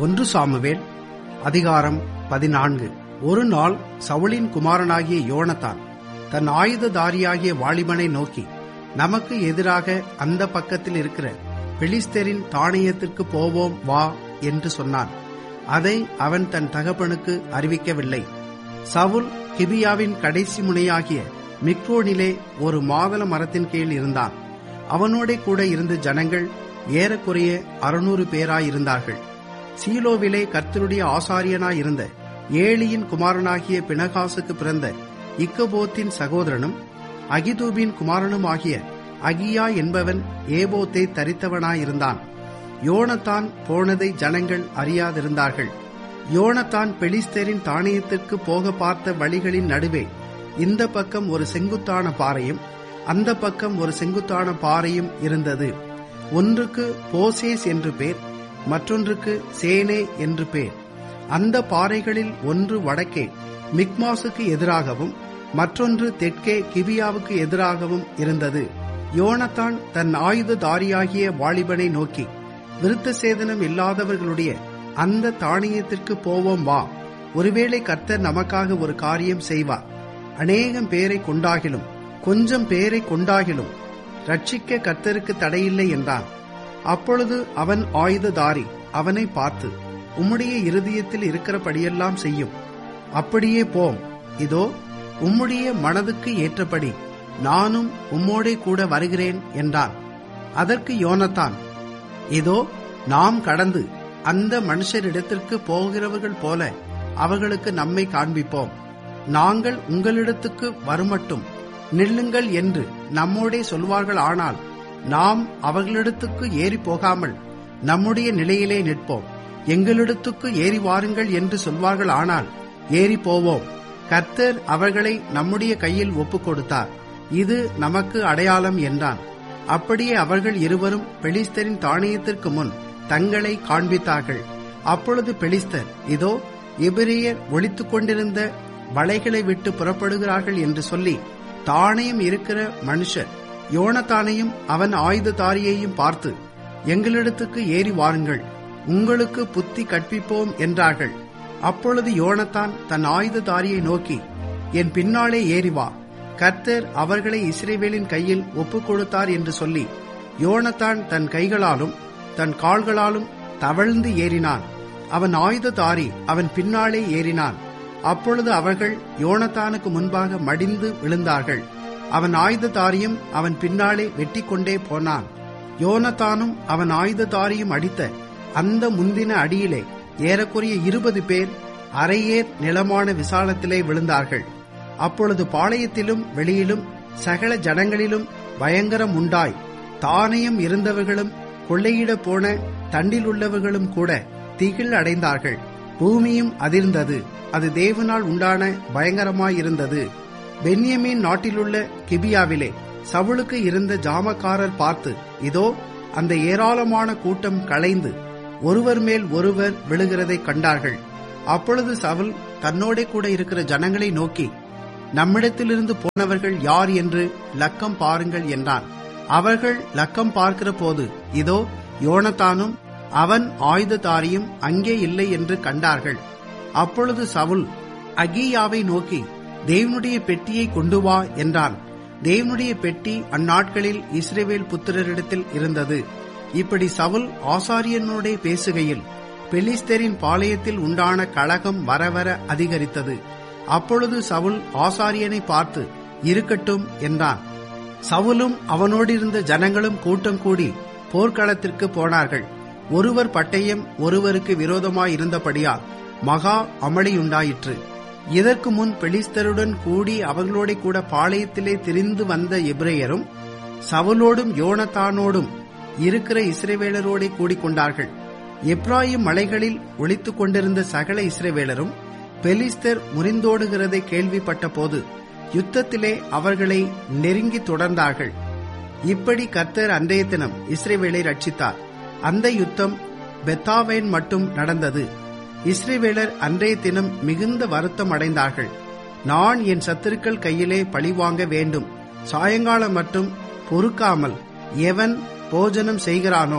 ஒன்று சாமுவேல் அதிகாரம் பதினான்கு ஒரு நாள் சவுலின் குமாரனாகிய யோனத்தான் தன் ஆயுததாரியாகிய வாலிபனை நோக்கி நமக்கு எதிராக அந்த பக்கத்தில் இருக்கிற பெலிஸ்தரின் தானியத்திற்கு போவோம் வா என்று சொன்னான் அதை அவன் தன் தகப்பனுக்கு அறிவிக்கவில்லை சவுல் கிபியாவின் கடைசி முனையாகிய மிக்ரோனிலே ஒரு மாதள மரத்தின் கீழ் இருந்தான் அவனோட கூட இருந்த ஜனங்கள் ஏறக்குறைய அறுநூறு பேராயிருந்தார்கள் சீலோவிலே கர்த்தருடைய ஆசாரியனாயிருந்த ஏலியின் குமாரனாகிய பினகாசுக்கு பிறந்த இக்கபோத்தின் சகோதரனும் அகிதூபின் குமாரனும் ஆகிய அகியா என்பவன் ஏபோத்தை தரித்தவனாயிருந்தான் யோனத்தான் போனதை ஜனங்கள் அறியாதிருந்தார்கள் யோனத்தான் பெலிஸ்தரின் தானியத்திற்கு போக பார்த்த வழிகளின் நடுவே இந்த பக்கம் ஒரு செங்குத்தான பாறையும் அந்த பக்கம் ஒரு செங்குத்தான பாறையும் இருந்தது ஒன்றுக்கு போசேஸ் என்று பேர் மற்றொன்றுக்கு சேனே என்று பேர் அந்த பாறைகளில் ஒன்று வடக்கே மிக்மாசுக்கு எதிராகவும் மற்றொன்று தெற்கே கிபியாவுக்கு எதிராகவும் இருந்தது யோனத்தான் தன் ஆயுததாரியாகிய வாலிபனை நோக்கி விருத்த சேதனம் இல்லாதவர்களுடைய அந்த தானியத்திற்கு போவோம் வா ஒருவேளை கர்த்தர் நமக்காக ஒரு காரியம் செய்வார் அநேகம் பேரை கொண்டாகிலும் கொஞ்சம் பேரை கொண்டாகிலும் ரட்சிக்க கர்த்தருக்கு தடையில்லை என்றான் அப்பொழுது அவன் ஆயுததாரி அவனை பார்த்து உம்முடைய இருதயத்தில் இருக்கிறபடியெல்லாம் செய்யும் அப்படியே போம் இதோ உம்முடைய மனதுக்கு ஏற்றபடி நானும் உம்மோடே கூட வருகிறேன் என்றான் அதற்கு யோனத்தான் இதோ நாம் கடந்து அந்த மனுஷரிடத்திற்கு போகிறவர்கள் போல அவர்களுக்கு நம்மை காண்பிப்போம் நாங்கள் உங்களிடத்துக்கு வருமட்டும் நில்லுங்கள் என்று நம்மோடே சொல்வார்கள் ஆனால் நாம் அவர்களிடத்துக்கு ஏறி போகாமல் நம்முடைய நிலையிலே நிற்போம் எங்களிடத்துக்கு ஏறி வாருங்கள் என்று சொல்வார்கள் ஆனால் ஏறி போவோம் கர்த்தர் அவர்களை நம்முடைய கையில் ஒப்புக் கொடுத்தார் இது நமக்கு அடையாளம் என்றான் அப்படியே அவர்கள் இருவரும் பெலிஸ்தரின் தானியத்திற்கு முன் தங்களை காண்பித்தார்கள் அப்பொழுது பெலிஸ்தர் இதோ எபிரியர் ஒழித்துக் கொண்டிருந்த வலைகளை விட்டு புறப்படுகிறார்கள் என்று சொல்லி தானையும் இருக்கிற மனுஷர் யோனத்தானையும் அவன் ஆயுததாரியையும் பார்த்து எங்களிடத்துக்கு ஏறி வாருங்கள் உங்களுக்கு புத்தி கற்பிப்போம் என்றார்கள் அப்பொழுது யோனத்தான் தன் ஆயுததாரியை நோக்கி என் பின்னாலே ஏறி வா கர்த்தர் அவர்களை இஸ்ரேவேலின் கையில் ஒப்புக் கொடுத்தார் என்று சொல்லி யோனத்தான் தன் கைகளாலும் தன் கால்களாலும் தவழ்ந்து ஏறினான் அவன் ஆயுததாரி அவன் பின்னாலே ஏறினான் அப்பொழுது அவர்கள் யோனத்தானுக்கு முன்பாக மடிந்து விழுந்தார்கள் அவன் ஆயுததாரியும் அவன் பின்னாலே வெட்டி கொண்டே போனான் யோனத்தானும் அவன் ஆயுததாரியும் அடித்த அந்த முந்தின அடியிலே ஏறக்குறைய இருபது பேர் அரையேர் நிலமான விசாலத்திலே விழுந்தார்கள் அப்பொழுது பாளையத்திலும் வெளியிலும் சகல ஜனங்களிலும் பயங்கரம் உண்டாய் தானியம் இருந்தவர்களும் கொள்ளையிட போன தண்டில் உள்ளவர்களும் கூட திகில் அடைந்தார்கள் பூமியும் அதிர்ந்தது அது தேவனால் உண்டான பயங்கரமாயிருந்தது பென்யமீன் நாட்டிலுள்ள கிபியாவிலே சவுளுக்கு இருந்த ஜாமக்காரர் பார்த்து இதோ அந்த ஏராளமான கூட்டம் களைந்து ஒருவர் மேல் ஒருவர் விழுகிறதை கண்டார்கள் அப்பொழுது சவுல் தன்னோட கூட இருக்கிற ஜனங்களை நோக்கி நம்மிடத்திலிருந்து போனவர்கள் யார் என்று லக்கம் பாருங்கள் என்றான் அவர்கள் லக்கம் பார்க்கிற போது இதோ யோனத்தானும் அவன் ஆயுததாரியும் அங்கே இல்லை என்று கண்டார்கள் அப்பொழுது சவுல் அகியாவை நோக்கி தேவனுடைய பெட்டியை கொண்டு வா என்றான் தேவனுடைய பெட்டி அந்நாட்களில் இஸ்ரேவேல் புத்திரரிடத்தில் இருந்தது இப்படி சவுல் ஆசாரியனோட பேசுகையில் பெலிஸ்தரின் பாளையத்தில் உண்டான கழகம் வரவர அதிகரித்தது அப்பொழுது சவுல் ஆசாரியனை பார்த்து இருக்கட்டும் என்றான் சவுலும் அவனோடிருந்த ஜனங்களும் கூட்டம் கூடி போர்க்களத்திற்கு போனார்கள் ஒருவர் பட்டயம் ஒருவருக்கு விரோதமாயிருந்தபடியால் மகா அமளியுண்டாயிற்று இதற்கு முன் பெலிஸ்தருடன் கூடி அவர்களோட கூட பாளையத்திலே திரிந்து வந்த எபிரேயரும் சவுலோடும் யோனத்தானோடும் இருக்கிற இஸ்ரேவேலரோட கூடிக்கொண்டார்கள் எப்ராயிம் மலைகளில் ஒளித்துக் கொண்டிருந்த சகல இஸ்ரேவேலரும் பெலிஸ்தர் முறிந்தோடுகிறதை கேள்விப்பட்ட போது யுத்தத்திலே அவர்களை நெருங்கி தொடர்ந்தார்கள் இப்படி கர்த்தர் அன்றைய தினம் இஸ்ரேவேலை ரட்சித்தார் அந்த யுத்தம் பெத்தாவேன் மட்டும் நடந்தது இஸ்ரேவேலர் அன்றைய தினம் மிகுந்த வருத்தம் அடைந்தார்கள் நான் என் சத்துருக்கள் கையிலே பழிவாங்க வேண்டும் சாயங்காலம் மட்டும் பொறுக்காமல் எவன் போஜனம் செய்கிறானோ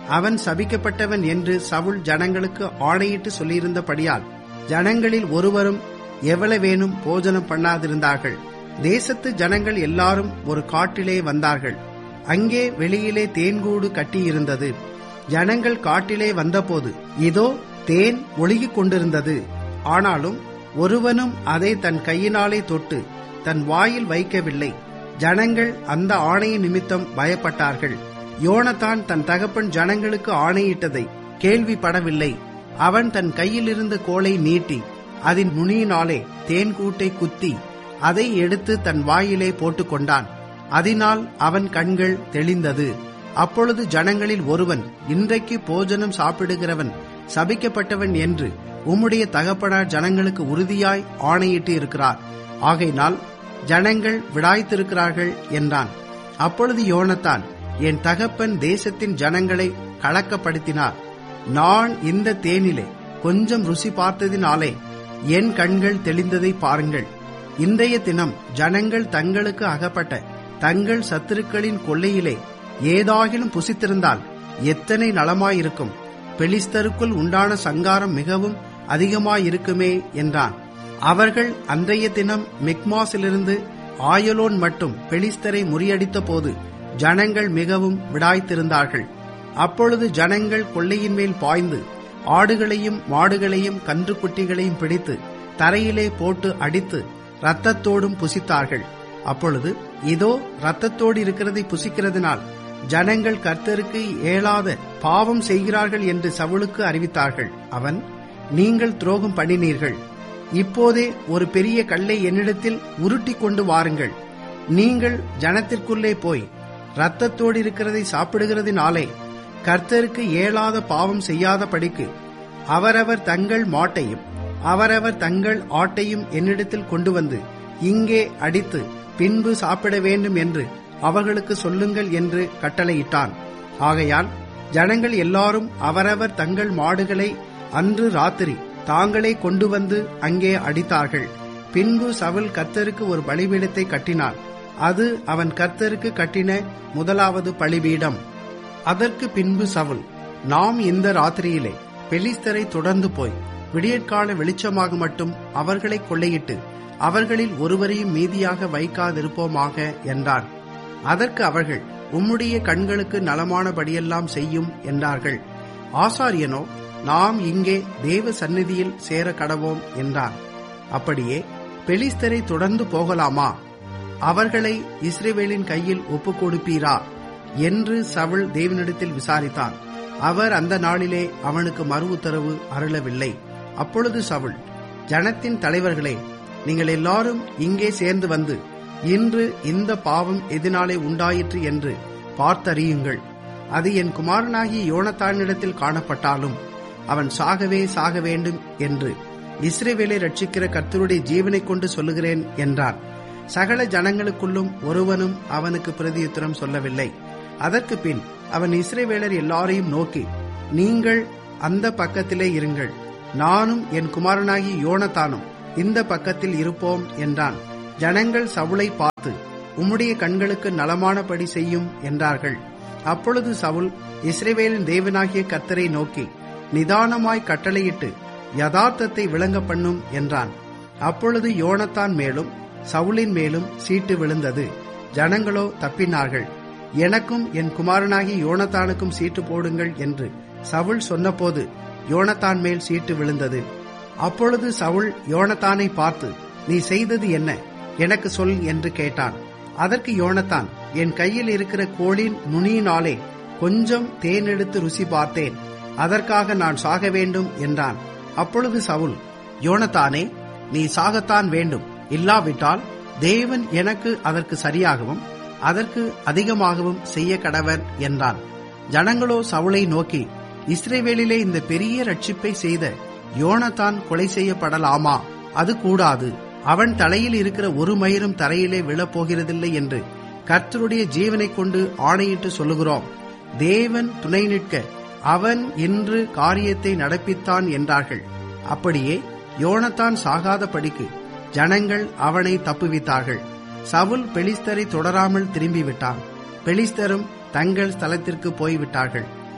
அவன் சபிக்கப்பட்டவன் என்று சவுல் ஜனங்களுக்கு ஆணையிட்டு சொல்லியிருந்தபடியால் ஜனங்களில் ஒருவரும் எவ்வளவேனும் போஜனம் பண்ணாதிருந்தார்கள் தேசத்து ஜனங்கள் எல்லாரும் ஒரு காட்டிலே வந்தார்கள் அங்கே வெளியிலே தேன்கூடு கட்டியிருந்தது ஜனங்கள் காட்டிலே வந்தபோது இதோ தேன் ஒழுகிக் கொண்டிருந்தது ஆனாலும் ஒருவனும் அதை தன் கையினாலே தொட்டு தன் வாயில் வைக்கவில்லை ஜனங்கள் அந்த ஆணைய நிமித்தம் பயப்பட்டார்கள் யோனத்தான் தன் தகப்பன் ஜனங்களுக்கு ஆணையிட்டதை கேள்விப்படவில்லை அவன் தன் கையிலிருந்த கோலை நீட்டி அதன் நுனியினாலே தேன்கூட்டை குத்தி அதை எடுத்து தன் வாயிலே போட்டுக்கொண்டான் அதனால் அவன் கண்கள் தெளிந்தது அப்பொழுது ஜனங்களில் ஒருவன் இன்றைக்கு போஜனம் சாப்பிடுகிறவன் சபிக்கப்பட்டவன் என்று உம்முடைய தகப்பனார் ஜனங்களுக்கு உறுதியாய் ஆணையிட்டு இருக்கிறார் ஆகையினால் ஜனங்கள் விடாய்த்திருக்கிறார்கள் என்றான் அப்பொழுது யோனத்தான் என் தகப்பன் தேசத்தின் ஜனங்களை கலக்கப்படுத்தினார் நான் இந்த தேனிலே கொஞ்சம் ருசி பார்த்ததினாலே என் கண்கள் தெளிந்ததை பாருங்கள் இன்றைய தினம் ஜனங்கள் தங்களுக்கு அகப்பட்ட தங்கள் சத்துருக்களின் கொள்ளையிலே ஏதாகிலும் புசித்திருந்தால் எத்தனை நலமாயிருக்கும் பெலிஸ்தருக்குள் உண்டான சங்காரம் மிகவும் அதிகமாயிருக்குமே என்றான் அவர்கள் அன்றைய தினம் மிக்மாஸிலிருந்து ஆயலோன் மட்டும் பெலிஸ்தரை முறியடித்த போது ஜனங்கள் மிகவும் விடாய்த்திருந்தார்கள் அப்பொழுது ஜனங்கள் கொள்ளையின் மேல் பாய்ந்து ஆடுகளையும் மாடுகளையும் கன்றுக்குட்டிகளையும் பிடித்து தரையிலே போட்டு அடித்து இரத்தத்தோடும் புசித்தார்கள் அப்பொழுது இதோ இரத்தத்தோடு இருக்கிறதை புசிக்கிறதுனால் ஜனங்கள் கர்த்தருக்கு ஏலாத பாவம் செய்கிறார்கள் என்று சவுளுக்கு அறிவித்தார்கள் அவன் நீங்கள் துரோகம் பண்ணினீர்கள் இப்போதே ஒரு பெரிய கல்லை என்னிடத்தில் உருட்டி கொண்டு வாருங்கள் நீங்கள் ஜனத்திற்குள்ளே போய் இரத்தத்தோடு இருக்கிறதை சாப்பிடுகிறதினாலே கர்த்தருக்கு ஏலாத பாவம் செய்யாத படிக்கு அவரவர் தங்கள் மாட்டையும் அவரவர் தங்கள் ஆட்டையும் என்னிடத்தில் கொண்டு வந்து இங்கே அடித்து பின்பு சாப்பிட வேண்டும் என்று அவர்களுக்கு சொல்லுங்கள் என்று கட்டளையிட்டான் ஆகையால் ஜனங்கள் எல்லாரும் அவரவர் தங்கள் மாடுகளை அன்று ராத்திரி தாங்களே கொண்டு வந்து அங்கே அடித்தார்கள் பின்பு சவுல் கர்த்தருக்கு ஒரு பலிபீடத்தை கட்டினான் அது அவன் கர்த்தருக்கு கட்டின முதலாவது பலிபீடம் அதற்கு பின்பு சவுல் நாம் இந்த ராத்திரியிலே பெலிஸ்தரை தொடர்ந்து போய் விடியற்கால வெளிச்சமாக மட்டும் அவர்களை கொள்ளையிட்டு அவர்களில் ஒருவரையும் மீதியாக வைக்காதிருப்போமாக என்றான் அதற்கு அவர்கள் உம்முடைய கண்களுக்கு நலமானபடியெல்லாம் செய்யும் என்றார்கள் ஆசாரியனோ நாம் இங்கே தேவ சந்நிதியில் சேர கடவோம் என்றான் அப்படியே பெலிஸ்தரை தொடர்ந்து போகலாமா அவர்களை இஸ்ரேவேலின் கையில் ஒப்புக் கொடுப்பீரா என்று சவுல் தேவனிடத்தில் விசாரித்தான் அவர் அந்த நாளிலே அவனுக்கு மறு உத்தரவு அருளவில்லை அப்பொழுது சவுல் ஜனத்தின் தலைவர்களே நீங்கள் எல்லாரும் இங்கே சேர்ந்து வந்து இன்று இந்த பாவம் எதினாலே உண்டாயிற்று என்று பார்த்தறியுங்கள் அது என் குமாரனாகிய யோனத்தானிடத்தில் காணப்பட்டாலும் அவன் சாகவே சாக வேண்டும் என்று இஸ்ரேவேலை ரட்சிக்கிற கர்த்தருடைய ஜீவனை கொண்டு சொல்லுகிறேன் என்றான் சகல ஜனங்களுக்குள்ளும் ஒருவனும் அவனுக்கு பிரதியுத்தரம் சொல்லவில்லை அதற்கு பின் அவன் இஸ்ரேவேலர் எல்லாரையும் நோக்கி நீங்கள் அந்த பக்கத்திலே இருங்கள் நானும் என் குமாரனாகி யோனத்தானும் இந்த பக்கத்தில் இருப்போம் என்றான் ஜனங்கள் சவுளை பார்த்து உம்முடைய கண்களுக்கு நலமானபடி செய்யும் என்றார்கள் அப்பொழுது சவுல் இஸ்ரேவேலின் தேவனாகிய கர்த்தரை நோக்கி நிதானமாய் கட்டளையிட்டு யதார்த்தத்தை விளங்க பண்ணும் என்றான் அப்பொழுது யோனத்தான் மேலும் சவுலின் மேலும் சீட்டு விழுந்தது ஜனங்களோ தப்பினார்கள் எனக்கும் என் குமாரனாகி யோனத்தானுக்கும் சீட்டு போடுங்கள் என்று சவுல் சொன்னபோது யோனத்தான் மேல் சீட்டு விழுந்தது அப்பொழுது சவுல் யோனத்தானை பார்த்து நீ செய்தது என்ன எனக்கு சொல் என்று கேட்டான் அதற்கு யோனத்தான் என் கையில் இருக்கிற கோளின் நுனியினாலே கொஞ்சம் தேன் எடுத்து ருசி பார்த்தேன் அதற்காக நான் சாக வேண்டும் என்றான் அப்பொழுது சவுல் யோனத்தானே நீ சாகத்தான் வேண்டும் இல்லாவிட்டால் தேவன் எனக்கு அதற்கு சரியாகவும் அதற்கு அதிகமாகவும் செய்ய கடவன் என்றான் ஜனங்களோ சவுளை நோக்கி இஸ்ரேவேலிலே இந்த பெரிய ரட்சிப்பை செய்த யோனத்தான் கொலை செய்யப்படலாமா அது கூடாது அவன் தலையில் இருக்கிற ஒரு மயிரும் தரையிலே விழப்போகிறதில்லை என்று கர்த்தருடைய ஜீவனை கொண்டு ஆணையிட்டு சொல்லுகிறோம் தேவன் துணை நிற்க அவன் இன்று காரியத்தை நடப்பித்தான் என்றார்கள் அப்படியே யோனத்தான் சாகாதபடிக்கு ஜனங்கள் அவனை தப்புவித்தார்கள் சவுல் பெலிஸ்தரை தொடராமல் திரும்பிவிட்டான் பெலிஸ்தரும் தங்கள் ஸ்தலத்திற்கு போய்விட்டார்கள்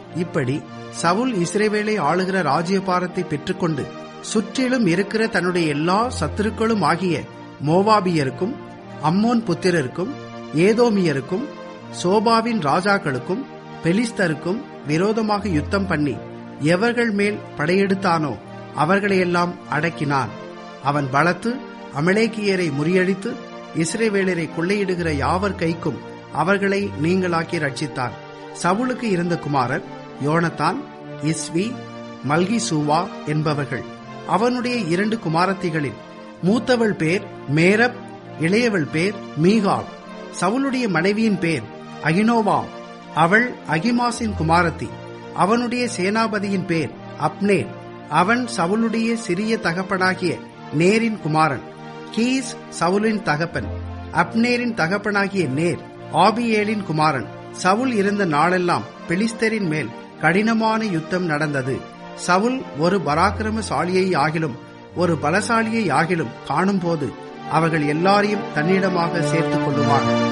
இப்படி சவுல் இஸ்ரேவேலை ஆளுகிற ராஜ்யபாரத்தை பெற்றுக்கொண்டு சுற்றிலும் இருக்கிற தன்னுடைய எல்லா சத்துருக்களும் ஆகிய மோவாபியருக்கும் அம்மோன் புத்திரருக்கும் ஏதோமியருக்கும் சோபாவின் ராஜாக்களுக்கும் பெலிஸ்தருக்கும் விரோதமாக யுத்தம் பண்ணி எவர்கள் மேல் படையெடுத்தானோ அவர்களையெல்லாம் அடக்கினான் அவன் பலத்து அமலேக்கியரை முறியடித்து இஸ்ரேவேலரை கொள்ளையிடுகிற யாவர் கைக்கும் அவர்களை நீங்களாக்கி ரட்சித்தான் சவுலுக்கு இருந்த குமாரர் யோனத்தான் இஸ்வி மல்கிசூவா என்பவர்கள் அவனுடைய இரண்டு குமாரத்திகளில் மூத்தவள் பேர் மேரப் இளையவள் பேர் மீகால் சவுலுடைய மனைவியின் பேர் அகினோவாம் அவள் அகிமாசின் குமாரத்தி அவனுடைய சேனாபதியின் பேர் அப்னேர் அவன் சவுலுடைய சிறிய தகப்பனாகிய நேரின் குமாரன் கீஸ் சவுலின் தகப்பன் அப்னேரின் தகப்பனாகிய நேர் ஆபியேலின் குமாரன் சவுல் இருந்த நாளெல்லாம் பெலிஸ்தரின் மேல் கடினமான யுத்தம் நடந்தது சவுல் ஒரு பராக்கிரமசாலியை ஆகிலும் ஒரு பலசாலியை ஆகிலும் காணும்போது அவர்கள் எல்லாரையும் தன்னிடமாக சேர்த்துக் கொள்ளுவார்